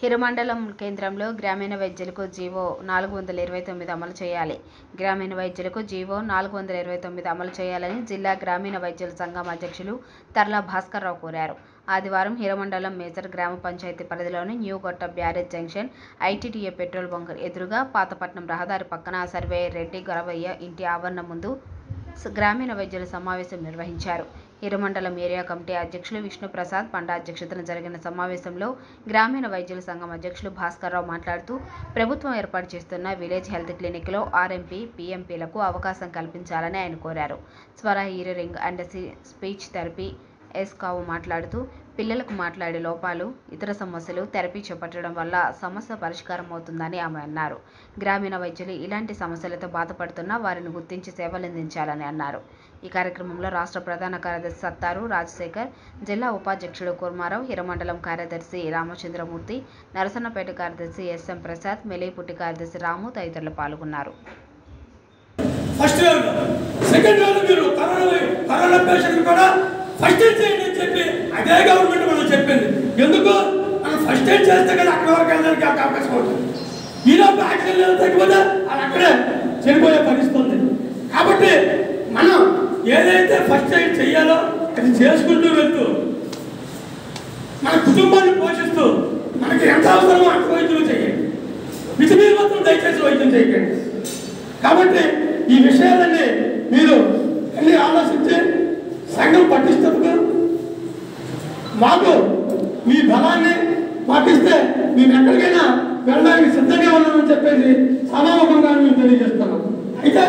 హిరమండలం కేంద్రంలో గ్రామీణ వైద్యులకు జీవో నాలుగు వందల ఇరవై తొమ్మిది అమలు చేయాలి గ్రామీణ వైద్యులకు జీవో నాలుగు వందల ఇరవై తొమ్మిది అమలు చేయాలని జిల్లా గ్రామీణ వైద్యుల సంఘం అధ్యక్షులు తర్లా భాస్కర్రావు కోరారు ఆదివారం హిరమండలం మేజర్ గ్రామ పంచాయతీ పరిధిలోని న్యూగొట్ట barrage junction ITTA petrol bunk ఎదురుగా పాతపట్నం రహదారి పక్కన సర్వేయర్ రెడ్డి గొరవయ్య ఇంటి ఆవరణ ముందు స- గ్రామీణ వైద్యుల సమావేశం నిర్వహించారు హిరమండలం ఏరియా కమిటీ అధ్యక్షులు విష్ణుప్రసాద్ పండా అధ్యక్షతన జరిగిన సమావేశంలో గ్రామీణ వైద్యుల సంఘం అధ్యక్షులు భాస్కర్రావు మాట్లాడుతూ ప్రభుత్వం ఏర్పాటు చేస్తున్న విలేజ్ హెల్త్ క్లినిక్లో ఆర్ఎంపీ పీఎంపీలకు అవకాశం కల్పించాలని ఆయన కోరారు స్వర హియరింగ్ అండ్ సి- స్పీచ్ థెరపీ ఎస్ కావు మాట్లాడుతూ పిల్లలకు మాట్లాడే లోపాలు ఇతర సమస్యలు థెరపీ చేపట్టడం వల్ల సమస్య పరిష్కారం అవుతుందని ఆమె అన్నారు గ్రామీణ వైద్యులు ఇలాంటి సమస్యలతో బాధపడుతున్న వారిని గుర్తించి సేవలందించాలని అన్నారు ఈ కార్యక్రమంలో రాష్ట్ర ప్రధాన కార్యదర్శి సత్తారు రాజశేఖర్ జిల్లా ఉపాధ్యక్షుడు కుర్మారావు హిరమండలం కార్యదర్శి రామచంద్రమూర్తి నరసన్నపేట కార్యదర్శి ఎస్ఎం ప్రసాద్ మెలేపుట్టి కార్యదర్శి రాము తదితరులు పాల్గొన్నారు ఫస్ట్ వేవ్ సెకండ్ వేవ్ మీరు కరోనా వై- కరోనా పేషెంట్ కూడా ఫస్ట్ ఎయిడ్ చేయండి అని చెప్పి అదే గవర్నమెంట్ మనం చెప్పింది ఎందుకు మనం ఫస్ట్ ఎయిడ్ చేస్తే కదా అక్కడ వరకు వెళ్ళడానికి ఒక అవకాశం ఉంటుంది ఈలో యాక్సిడెంట్ లేదు తగ్గిపోతే అది అక్కడే చనిపోయే పరిస్థితి ఉంది కాబట్టి మనం ఏదైతే ఫస్ట్ ఎయిడ్ చెయ్యాలో అది చేసుకుంటూ వెళ్తూ మన కుటుంబాన్ని పోషిస్తూ మనకి ఎంత అవసరమో అంత వైద్యులు చేయండి విసిమీరు మాత్రం దయచేసి వైద్యం చేయకండి కాబట్టి ఈ విషయాలన్నీ మీరు అన్ని ఆలోచించి సంఘం పటిష్టతకు మాకు మీ బలాన్ని పాటిస్తే మేము ఎక్కడికైనా వెళ్ళడానికి సిద్ధంగా ఉన్నామని చెప్పేసి సమాముఖంగా మేము తెలియజేస్తున్నాం అయితే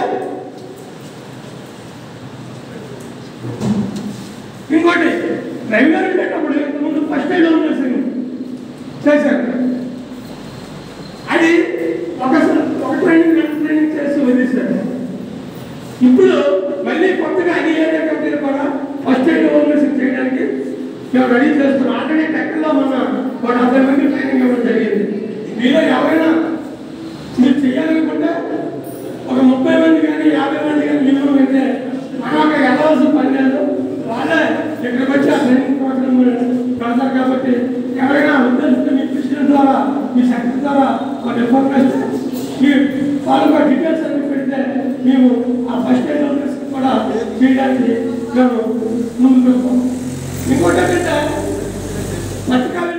ఇంకోటి రవివారం పెట్టినప్పుడు ఇంతకుముందు ఫస్ట్ ఎయిడ్ చేశాను చేశాను అది ఒక ఒక ట్రైనింగ్ రెండు ట్రైనింగ్ చేసి వదిలేశారు ఇప్పుడు మళ్ళీ కొత్తగా అన్ని ఏరియా కంపెనీలు కూడా ఫస్ట్ ఎయిడ్ ఓవర్నెస్ చేయడానికి మేము రెడీ చేస్తున్నాం ఆల్రెడీ టెక్కల్లో మొన్న ఒక డెబ్బై మంది ట్రైనింగ్ ఇవ్వడం జరిగింది మీలో ఎవరైనా మీరు చేయాలనుకుంటే ఒక ముప్పై మంది కానీ యాభై మంది కానీ మినిమం అయితే మనం అక్కడ వెళ్ళవలసిన పని లేదు వాళ్ళే ఇక్కడికి వచ్చి ఆ ట్రైనింగ్ ప్రోగ్రామ్ పెడతారు కాబట్టి ఎవరైనా ఉద్దేశిస్తే మీ ప్రెసిడెంట్ ద్వారా మీ సెక్రటరీ ద్వారా ఒక రిపోర్ట్ వేస్తే మీ వాళ్ళకు డీటెయిల్స్ అన్ని పెడితే మేము ఆ ఫస్ట్ ఎయిడ్ కూడా చేయడానికి మేము ముందుకు వెళ్తాం ఇంకోటి ఏంటంటే మధ్యకాలం